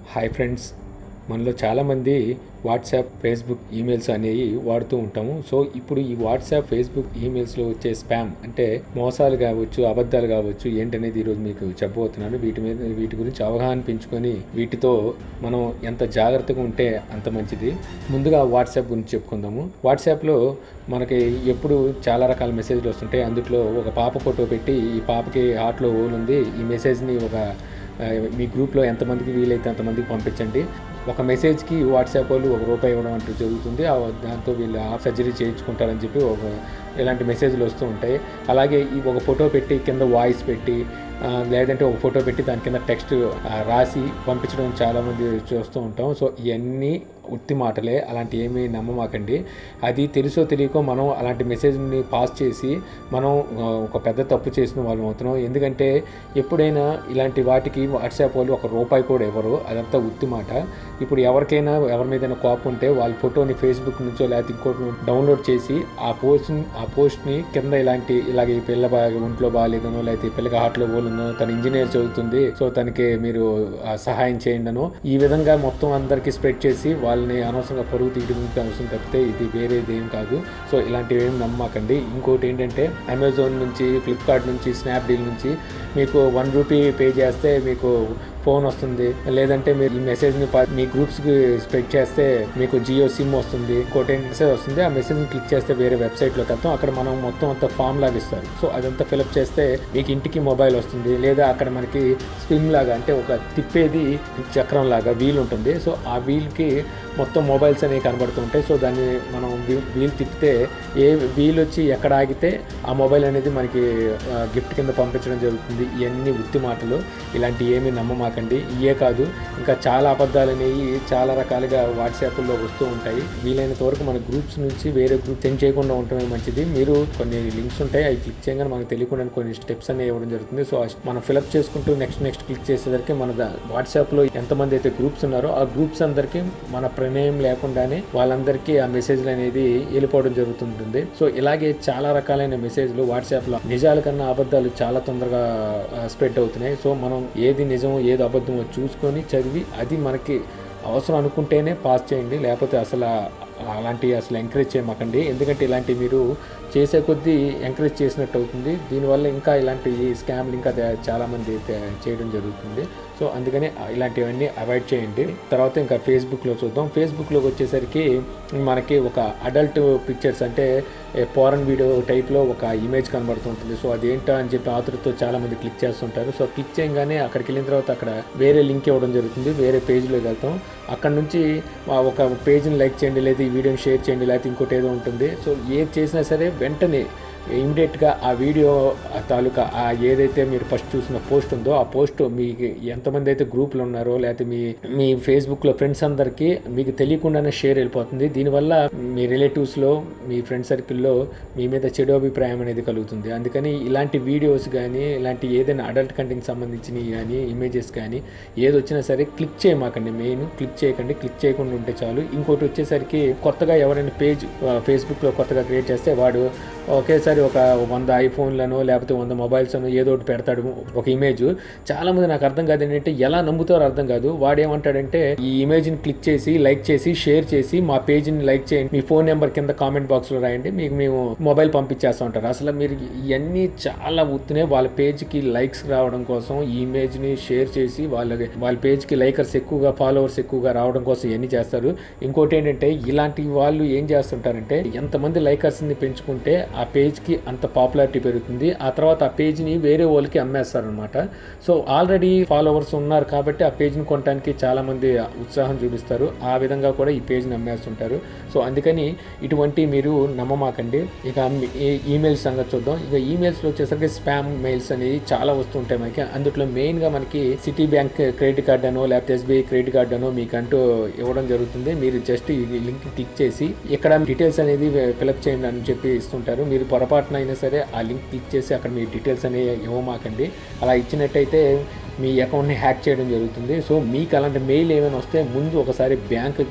hi friends మనలో చాలామంది WhatsApp Facebook emails అనేవి వాడుతూ ఉంటాము సో ఇప్పుడు ఈ వాట్సాప్ ఫేస్బుక్ ఈమెయిల్స్లో వచ్చే స్పామ్ అంటే మోసాలు కావచ్చు అబద్ధాలు కావచ్చు ఏంటనేది ఈరోజు మీకు చెప్పబోతున్నాను వీటి మీద వీటి గురించి అవగాహన పెంచుకొని వీటితో మనం ఎంత జాగ్రత్తగా ఉంటే అంత మంచిది ముందుగా వాట్సాప్ గురించి చెప్పుకుందాము వాట్సాప్లో మనకి ఎప్పుడు చాలా రకాల మెసేజ్లు వస్తుంటాయి అందులో ఒక పాప ఫోటో పెట్టి ఈ పాపకి హార్ట్లో హోల్ ఉంది ఈ మెసేజ్ని ఒక ఆ, మీ గ్రూప్లో ఎంతమందికి వీలైతే అంతమందికి పంపించండి ఒక మెసేజ్కి వాట్సాప్ వాళ్ళు ఒక రూపాయి ఇవ్వడం అంటూ జరుగుతుంది ఆ దాంతో వీళ్ళు ఆ సర్జరీ చేయించుకుంటారని చెప్పి ఒక ఇలాంటి మెసేజ్లు వస్తూ ఉంటాయి అలాగే ఈ ఒక ఫోటో పెట్టి కింద వాయిస్ పెట్టి ఆ, లేదంటే ఒక ఫోటో పెట్టి దాని కింద టెక్స్ట్ ఆ, రాసి పంపించడం చాలామంది చూస్తూ ఉంటాం సో ఇవన్నీ ఉత్తి మాటలే అలాంటి ఏమీ నమ్మమాకండి అది తెలుసో తెలియకో మనం అలాంటి మెసేజ్ని పాస్ చేసి మనం ఆ, ఒక పెద్ద తప్పు చేసిన వాళ్ళం అవుతున్నాం ఎందుకంటే ఎప్పుడైనా ఇలాంటి వాటికి వాట్సాప్ వాళ్ళు ఒక రూపాయి కూడా ఇవ్వరు అదంతా ఉత్తి మాట ఇప్పుడు ఎవరికైనా ఎవరి మీదైనా కోపం ఉంటే వాళ్ళ ఫోటోని ఫేస్బుక్ నుంచో లేకపోతే ఇంకోటి డౌన్లోడ్ చేసి ఆ పోస్ట్ ఆ పోస్ట్ని కింద ఇలాంటి ఇలాగ ఈ పిల్ల బాగా ఒంట్లో బాగాలేదనో లేకపోతే ఈ పిల్లకి హార్ట్లో పోలుందో తన ఇంజనీర్ చదువుతుంది సో తనకి మీరు ఆ, సహాయం చేయండి అనో ఈ విధంగా మొత్తం అందరికీ స్ప్రెడ్ చేసి వాళ్ళని అనవసరంగా పరుగు తీయడానికి అవసరం తప్పితే ఇది వేరేది ఏం కాదు సో ఇలాంటివి ఏం నమ్మకండి ఇంకోటి ఏంటంటే అమెజాన్ నుంచి ఫ్లిప్కార్ట్ నుంచి స్నాప్డీల్ నుంచి మీకు వన్ రూపీ పే చేస్తే మీకు ఫోన్ వస్తుంది లేదంటే మీరు ఈ మెసేజ్ని ప- మీ గ్రూప్స్కి స్ప్రెడ్ చేస్తే మీకు జియో సిమ్ వస్తుంది ఇంకోటి మెసేజ్ వస్తుంది ఆ మెసేజ్ని క్లిక్ చేస్తే వేరే వెబ్సైట్లోకి వెళ్తాం అక్కడ మనం మొత్తం అంతా ఫామ్ లాగా ఇస్తారు సో అదంతా ఫిలప్ చేస్తే మీకు ఇంటికి మొబైల్ వస్తుంది లేదా అక్కడ మనకి స్పిన్ లాగా అంటే ఒక తిప్పేది చక్రం లాగా వీల్ ఉంటుంది సో ఆ వీల్కి మొత్తం మొబైల్స్ అనేవి కనబడుతూ ఉంటాయి సో దాన్ని మనం వీ- వీల్ తిప్పితే ఏ వీల్ వచ్చి ఎక్కడ ఆగితే ఆ మొబైల్ అనేది మనకి ఆ, గిఫ్ట్ కింద పంపించడం జరుగుతుంది ఇవన్నీ ఉత్తి మాటలు ఇలాంటి ఏమీ నమ్మమాకండి ఇయే కాదు ఇంకా చాలా అబద్ధాలు అనేవి చాలా రకాలుగా వాట్సాప్లో వస్తూ ఉంటాయి వీలైనంత వరకు మన గ్రూప్స్ నుంచి వేరే గ్రూప్ సెండ్ చేయకుండా ఉండటమే మంచిది మీరు కొన్ని లింక్స్ ఉంటాయి అవి క్లిక్ చేయగానే మనకు తెలియకుండా కొన్ని స్టెప్స్ అనేవి ఇవ్వడం జరుగుతుంది సో ఆ- మనం ఫిలప్ చేసుకుంటూ నెక్స్ట్ నెక్స్ట్ క్లిక్ చేసేసరికి మన దా- వాట్సాప్లో ఎంతమంది అయితే గ్రూప్స్ ఉన్నారో ఆ గ్రూప్స్ అందరికీ మన ప్రమేయం లేకుండానే వాళ్ళందరికీ ఆ మెసేజ్లు అనేది వెళ్ళిపోవడం జరుగుతుంటుంది సో ఇలాగే చాలా రకాలైన మెసేజ్లు వాట్సాప్లో నిజాల కన్నా అబద్ధాలు చాలా తొందరగా స్ప్రెడ్ అవుతున్నాయి సో మనం ఏది నిజం ఏది అబద్ధమో చూసుకొని చదివి అది మనకి అవసరం అనుకుంటేనే పాస్ చేయండి లేకపోతే అసలు ఆ- అలాంటివి అసలు ఎంకరేజ్ చేయమాకండి ఎందుకంటే ఇలాంటి మీరు చేసే కొద్దీ ఎంకరేజ్ చేసినట్టు అవుతుంది దీనివల్ల ఇంకా ఇలాంటి స్కామ్లు ఇంకా తే- చాలామంది తే- చేయడం జరుగుతుంది సో అందుకని ఇలాంటివన్నీ అవాయిడ్ చేయండి తర్వాత ఇంకా ఫేస్బుక్లో చూద్దాం ఫేస్బుక్లోకి వచ్చేసరికి మనకి ఒక అడల్ట్ పిక్చర్స్ అంటే ఫారెన్ వీడియో టైప్లో ఒక ఇమేజ్ కనబడుతుంటుంది సో అదేంటో అని చెప్పి ఆతురతో చాలామంది క్లిక్ చేస్తుంటారు సో క్లిక్ చేయగానే అక్కడికి వెళ్ళిన తర్వాత అక్కడ వేరే లింక్ ఇవ్వడం జరుగుతుంది వేరే పేజ్లోకి వెళ్తాం అక్కడ నుంచి ఆ ఒక పేజ్ని లైక్ చేయండి లేదా ఈ వీడియోని షేర్ చేయండి లేకపోతే ఇంకోటి ఏదో ఉంటుంది సో ఏది చేసినా సరే వెంటనే ఇమీడియట్గా ఆ వీడియో ఆ తాలూకా ఆ ఏదైతే మీరు ఫస్ట్ చూసిన పోస్ట్ ఉందో ఆ పోస్ట్ మీకు ఎంతమంది అయితే గ్రూపులు ఉన్నారో లేకపోతే మీ మీ ఫేస్బుక్లో ఫ్రెండ్స్ అందరికీ మీకు తెలియకుండానే షేర్ వెళ్ళిపోతుంది దీనివల్ల మీ రిలేటివ్స్లో మీ ఫ్రెండ్ సర్కిల్లో మీ మీద చెడు అభిప్రాయం అనేది కలుగుతుంది అందుకని ఇలాంటి వీడియోస్ కానీ ఇలాంటి ఏదైనా అడల్ట్ కంటెంట్ సంబంధించినవి కానీ ఇమేజెస్ కానీ ఏది వచ్చినా సరే క్లిక్ చేయమాకండి మెయిన్ క్లిక్ చేయకండి క్లిక్ చేయకుండా ఉంటే చాలు ఇంకోటి వచ్చేసరికి కొత్తగా ఎవరైనా పేజ్ ఫేస్బుక్లో కొత్తగా క్రియేట్ చేస్తే వాడు ఒకేసారి ఒక వంద ఐఫోన్లను లేకపోతే వంద మొబైల్స్ అను ఏదో ఒకటి పెడతాడు ఒక ఇమేజ్ చాలా మంది నాకు అర్థం కాదు ఏంటంటే ఎలా నమ్ముతారో అర్థం కాదు వాడు ఏమంటాడంటే ఈ ఇమేజ్ని క్లిక్ చేసి లైక్ చేసి షేర్ చేసి మా పేజ్ని లైక్ చేయండి మీ ఫోన్ నెంబర్ కింద కామెంట్ బాక్స్లో రాయండి మీకు మేము మొబైల్ పంపించేస్తూ ఉంటారు అసలు మీరు ఇవన్నీ చాలా ఉత్తునే వాళ్ళ పేజ్కి లైక్స్ రావడం కోసం ఈ ఇమేజ్ని షేర్ చేసి వాళ్ళ వాళ్ళ పేజ్కి లైకర్స్ ఎక్కువగా ఫాలోవర్స్ ఎక్కువగా రావడం కోసం ఇవన్నీ చేస్తారు ఇంకోటి ఏంటంటే ఇలాంటి వాళ్ళు ఏం చేస్తుంటారంటే ఎంతమంది లైకర్స్ని పెంచుకుంటే ఆ పేజ్కి అంత పాపులారిటీ పెరుగుతుంది ఆ తర్వాత ఆ పేజ్ని వేరే వాళ్ళకి అమ్మేస్తారనమాట సో ఆల్రెడీ ఫాలోవర్స్ ఉన్నారు కాబట్టి ఆ పేజ్ని కొనడానికి చాలామంది ఉత్సాహం చూపిస్తారు ఆ విధంగా కూడా ఈ పేజ్ని అమ్మేస్తుంటారు సో అందుకని ఇటువంటి మీరు నమ్మమాకండి ఇక మీ- ఈ ఈమెయిల్స్ సంగతి చూద్దాం ఇక ఈమెయిల్స్లో వచ్చేసరికి స్పామ్ మెయిల్స్ అనేవి చాలా వస్తుంటాయి మనకి అందులో మెయిన్గా మనకి సిటీ బ్యాంక్ క్రెడిట్ కార్డ్ అనో లేకపోతే ఎస్బీఐ క్రెడిట్ కార్డ్ అనో మీకంటూ ఇవ్వడం జరుగుతుంది మీరు జస్ట్ ఈ లింక్ క్లిక్ చేసి ఇక్కడ డీటెయిల్స్ అనేది ఫిలప్ చేయండి అని చెప్పి ఇస్తుంటారు మీరు పొరపాటున అయినా సరే ఆ లింక్ క్లిక్ చేసి అక్కడ మీ డీటెయిల్స్ అనేవి ఇవ్వమాకండి అలా ఇచ్చినట్టయితే మీ అకౌంట్ని హ్యాక్ చేయడం జరుగుతుంది సో మీకు అలాంటి మెయిల్ ఏమైనా వస్తే ముందు ఒకసారి బ్యాంకుకి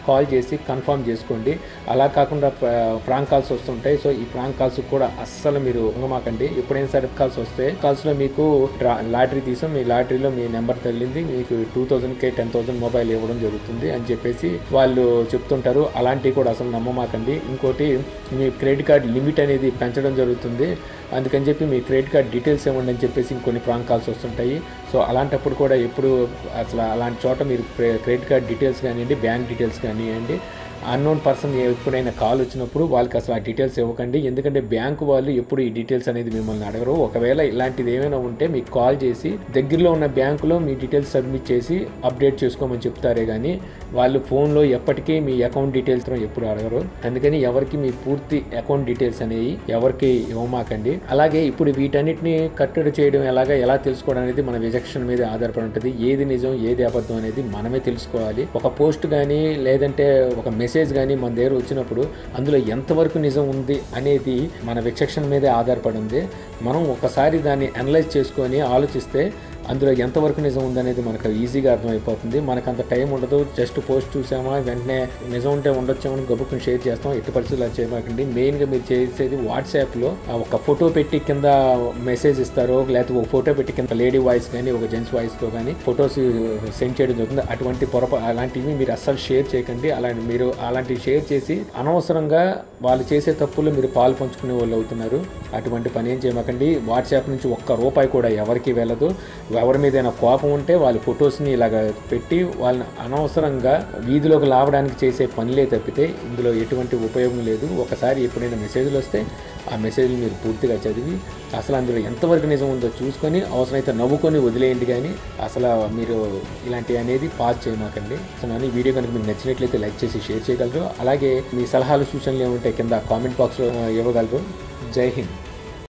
కాల్ చేసి కన్ఫర్మ్ చేసుకోండి అలా కాకుండా ఫ్రాంక్ కాల్స్ వస్తుంటాయి సో ఈ ఫ్రాంక్ కాల్స్ కూడా అస్సలు మీరు ఉంగమాకండి ఎప్పుడైనా సరే కాల్స్ వస్తే కాల్స్లో మీకు డ్రా లాటరీ తీసాం మీ లాటరీలో మీ నెంబర్ తగిలింది మీకు టూ థౌజండ్కే టెన్ థౌసండ్ మొబైల్ ఇవ్వడం జరుగుతుంది అని చెప్పేసి వాళ్ళు చెప్తుంటారు అలాంటివి కూడా అసలు నమ్మమాకండి ఇంకోటి మీ క్రెడిట్ కార్డ్ లిమిట్ అనేది పెంచడం జరుగుతుంది అందుకని చెప్పి మీ క్రెడిట్ కార్డ్ డీటెయిల్స్ ఇవ్వండి అని చెప్పేసి ఇంకొన్ని ప్రాంక్ కాల్స్ వస్తుంటాయి సో అలాంటప్పుడు కూడా ఎప్పుడు అసలు అలాంటి చోట మీరు క్రెడిట్ కార్డ్ డీటెయిల్స్ కానివ్వండి బ్యాంక్ డీటెయిల్స్ కానివ్వండి అన్నోన్ పర్సన్ ఎప్పుడైనా కాల్ వచ్చినప్పుడు వాళ్ళకి అసలు ఆ డీటెయిల్స్ ఇవ్వకండి ఎందుకంటే బ్యాంకు వాళ్ళు ఎప్పుడు ఈ డీటెయిల్స్ అనేది మిమ్మల్ని అడగరు ఒకవేళ ఇలాంటిది ఏమైనా ఉంటే మీకు కాల్ చేసి దగ్గరలో ఉన్న బ్యాంకులో మీ డీటెయిల్స్ సబ్మిట్ చేసి అప్డేట్ చేసుకోమని చెప్తారే కానీ వాళ్ళు ఫోన్లో ఎప్పటికీ మీ అకౌంట్ డీటెయిల్స్ ఎప్పుడు అడగరు అందుకని ఎవరికి మీ పూర్తి అకౌంట్ డీటెయిల్స్ అనేవి ఎవరికి ఇవ్వమాకండి అలాగే ఇప్పుడు వీటన్నిటిని కట్టడి చేయడం ఎలాగా ఎలా తెలుసుకోవడం అనేది మన విచక్షణ మీద ఆధారపడి ఉంటుంది ఏది నిజం ఏది అబద్ధం అనేది మనమే తెలుసుకోవాలి ఒక పోస్ట్ కానీ లేదంటే ఒక మెసేజ్ కానీ మన దగ్గర వచ్చినప్పుడు అందులో ఎంతవరకు నిజం ఉంది అనేది మన విచక్షణ మీదే ఆధారపడి ఉంది మనం ఒకసారి దాన్ని అనలైజ్ చేసుకొని ఆలోచిస్తే అందులో ఎంతవరకు నిజం ఉందనేది మనకు ఈజీగా అర్థమైపోతుంది మనకు అంత టైం ఉండదు జస్ట్ పోస్ట్ చూసామా వెంటనే నిజం ఉంటే ఉండొచ్చామని గబుక్కుని షేర్ చేస్తాం ఎట్టి పరిస్థితులు అది చేయమాకండి మెయిన్గా మీరు చేసేది వాట్సాప్లో ఒక ఫోటో పెట్టి కింద మెసేజ్ ఇస్తారో లేకపోతే ఒక ఫోటో పెట్టి కింద లేడీ వాయిస్ కానీ ఒక జెంట్స్ వాయిస్తో కానీ ఫొటోస్ సెండ్ చేయడం జరుగుతుంది అటువంటి పొరపా అలాంటివి మీరు అస్సలు షేర్ చేయకండి అలాంటి మీరు అలాంటివి షేర్ చేసి అనవసరంగా వాళ్ళు చేసే తప్పులు మీరు పాలు పంచుకునే వాళ్ళు అవుతున్నారు అటువంటి పని ఏం చేయమాకండి వాట్సాప్ నుంచి ఒక్క రూపాయి కూడా ఎవరికి వెళ్ళదు ఎవరి మీదైనా కోపం ఉంటే వాళ్ళ ఫొటోస్ని ఇలాగ పెట్టి వాళ్ళని అనవసరంగా వీధిలోకి లావడానికి చేసే పనులే తప్పితే ఇందులో ఎటువంటి ఉపయోగం లేదు ఒకసారి ఎప్పుడైనా మెసేజ్లు వస్తే ఆ మెసేజ్లు మీరు పూర్తిగా చదివి అసలు అందులో ఎంతవరకు నిజం ఉందో చూసుకొని అవసరమైతే నవ్వుకొని వదిలేయండి కానీ అసలు మీరు ఇలాంటివి అనేది పాస్ చేయమాకండి సో ఈ వీడియో కనుక మీకు నచ్చినట్లయితే లైక్ చేసి షేర్ చేయగలరు అలాగే మీ సలహాలు సూచనలు ఏముంటే కింద కామెంట్ బాక్స్లో ఇవ్వగలరు జై హింద్